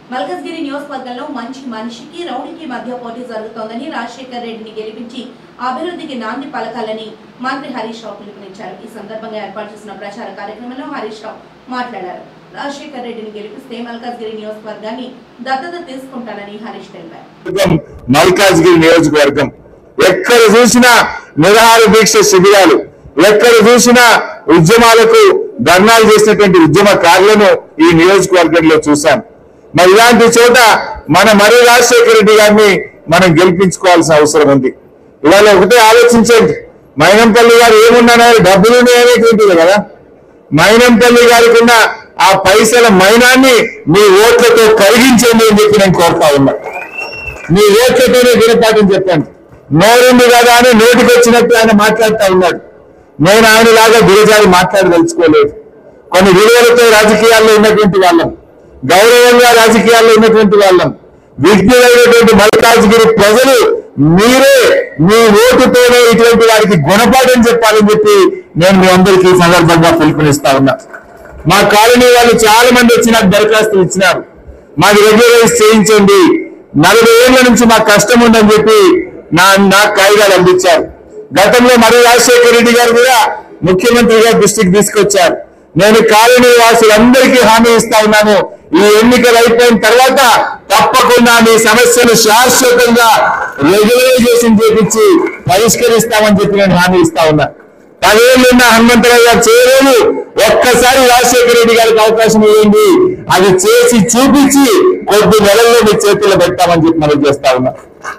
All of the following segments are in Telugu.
మల్కజ్గిరి నియోజకవర్గంలో మంచి మనిషికి రౌడీకి మధ్య పోటీ జరుగుతోందని రాజశేఖర్ రెడ్డిని గెలిపించి అభివృద్ధికి నాంది పలకాలని మంత్రి హరీష్ రావు పిలుపునిచ్చారు ఈ సందర్భంగా ఏర్పాటు చేసిన ప్రచార కార్యక్రమంలో హరీష్ రావు మాట్లాడారు రాజశేఖర్ రెడ్డిని గెలిపిస్తే మల్కజ్గిరి నియోజకవర్గాన్ని దత్తత తీసుకుంటానని హరీష్ తెలిపారు నియోజకవర్గం మల్కాజ్గిరి నియోజకవర్గం ఎక్కడ చూసినా నిరాహార దీక్ష శిబిరాలు ఎక్కడ చూసినా ఉద్యమాలకు ధర్నాలు చేసినటువంటి ఉద్యమకారులను ఈ నియోజకవర్గంలో చూశాం మరి ఇలాంటి చోట మన మర్రి రాజశేఖర రెడ్డి గారిని మనం గెలిపించుకోవాల్సిన అవసరం ఉంది ఇవాళ ఒకటే ఆలోచించండి మైనంపల్లి గారు ఏమున్నారో డబ్బులు అనేటువంటిది కదా మైనంపల్లి గారికి ఉన్న ఆ పైసల మైనాన్ని మీ ఓట్లతో కరిగించండి అని చెప్పి నేను కోరుతా ఉన్నా మీ ఓట్లతోనే గుణపాఠం చెప్పాను నోరుంది కదా అని నోటికి వచ్చినట్టు ఆయన మాట్లాడుతా ఉన్నాడు నేను ఆయనలాగా గురజారి మాట్లాడదలుచుకోలేదు కొన్ని విలువలతో రాజకీయాల్లో ఉన్నటువంటి వాళ్ళం గౌరవంగా రాజకీయాల్లో ఉన్నటువంటి వాళ్ళం విజ్ఞులైనటువంటి మల్కాజ్గిరి ప్రజలు మీరే మీ ఓటుతోనే ఇటువంటి వారికి గుణపాఠం చెప్పాలని చెప్పి నేను మీ అందరికీ ఈ సందర్భంగా పిలుపునిస్తా ఉన్నా మా కాలనీ వాళ్ళు చాలా మంది వచ్చి నాకు దరఖాస్తులు ఇచ్చినారు మాది రెగ్యులరైజ్ చేయించండి నలభై ఏళ్ల నుంచి మాకు కష్టం ఉందని చెప్పి నా నాకు కాగితాలు అందించారు గతంలో మరి రాజశేఖర రెడ్డి గారు కూడా ముఖ్యమంత్రిగా దృష్టికి తీసుకొచ్చారు నేను కాలనీ వాసులందరికీ హామీ ఇస్తా ఉన్నాను ఈ ఎన్నికలు అయిపోయిన తర్వాత తప్పకుండా మీ సమస్యను శాశ్వతంగా రెగ్యులరైజేషన్ చేపించి పరిష్కరిస్తామని చెప్పి నేను హామీ ఇస్తా ఉన్నా పదేళ్ళున్న హనుమంతరావు గారు చేయలేదు ఒక్కసారి రాజశేఖర రెడ్డి గారికి అవకాశం ఇవ్వండి అది చేసి చూపించి కొద్ది నెలల్లో మీ చేతుల్లో పెట్టామని చెప్పి మనం చేస్తా ఉన్నా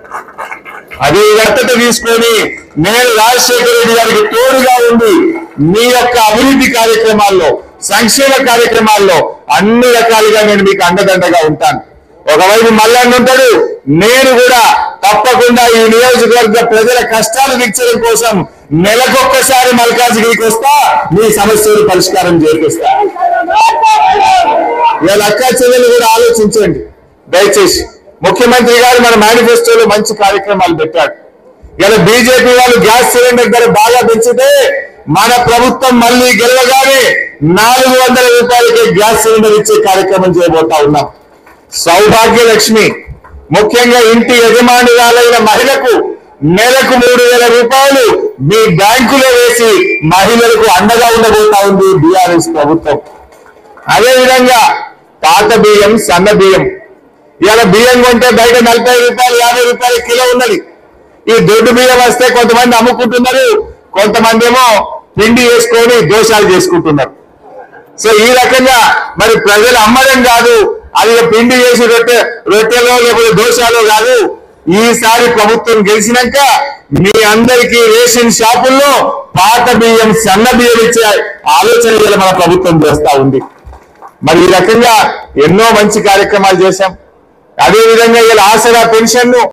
అదే దత్తత తీసుకొని నేను రాజశేఖర రెడ్డి గారికి తోడుగా ఉండి మీ యొక్క అభివృద్ధి కార్యక్రమాల్లో సంక్షేమ కార్యక్రమాల్లో అన్ని రకాలుగా నేను మీకు అండదండగా ఉంటాను ఒకవైపు మల్లన్న ఉంటాడు నేను కూడా తప్పకుండా ఈ నియోజకవర్గ ప్రజల కష్టాలు తీర్చడం కోసం నెలకొక్కసారి మల్కాజ్గిరికి వస్తా మీ సమస్యలు పరిష్కారం చేపిస్తా ఇవాళ అక్క చెల్లెలు కూడా ఆలోచించండి దయచేసి ముఖ్యమంత్రి గారు మన మేనిఫెస్టోలో మంచి కార్యక్రమాలు పెట్టాడు ఇలా బీజేపీ వాళ్ళు గ్యాస్ సిలిండర్ ధర బాగా పెంచితే మన ప్రభుత్వం మళ్ళీ గెలవగానే నాలుగు వందల రూపాయలకి గ్యాస్ సిలిండర్ ఇచ్చే కార్యక్రమం చేయబోతా ఉన్నాం సౌభాగ్య లక్ష్మి ముఖ్యంగా ఇంటి యజమానురాలైన మహిళకు నెలకు మూడు వేల రూపాయలు మీ బ్యాంకులో వేసి మహిళలకు అండగా ఉండబోతా ఉంది బీఆర్ఎస్ ప్రభుత్వం అదే విధంగా పాత బియ్యం సన్న బియ్యం ఇవాళ బియ్యం కొంటే బయట నలభై రూపాయలు యాభై రూపాయలు కిలో ఉన్నది ఈ దొడ్డు బియ్యం వస్తే కొంతమంది అమ్ముకుంటున్నారు కొంతమంది ఏమో పిండి వేసుకొని దోషాలు చేసుకుంటున్నారు సో ఈ రకంగా మరి ప్రజలు అమ్మడం కాదు అది ఇక పిండి చేసి రొట్టె రొట్టెలో లేకపోతే దోషాలు కాదు ఈసారి ప్రభుత్వం గెలిచినాక మీ అందరికీ రేషన్ షాపుల్లో పాత బియ్యం సన్న బియ్యం ఇచ్చే ఆలోచన ఇవాళ మన ప్రభుత్వం చేస్తా ఉంది మరి ఈ రకంగా ఎన్నో మంచి కార్యక్రమాలు చేశాం అదే విధంగా ఇలా ఆసరా పెన్షన్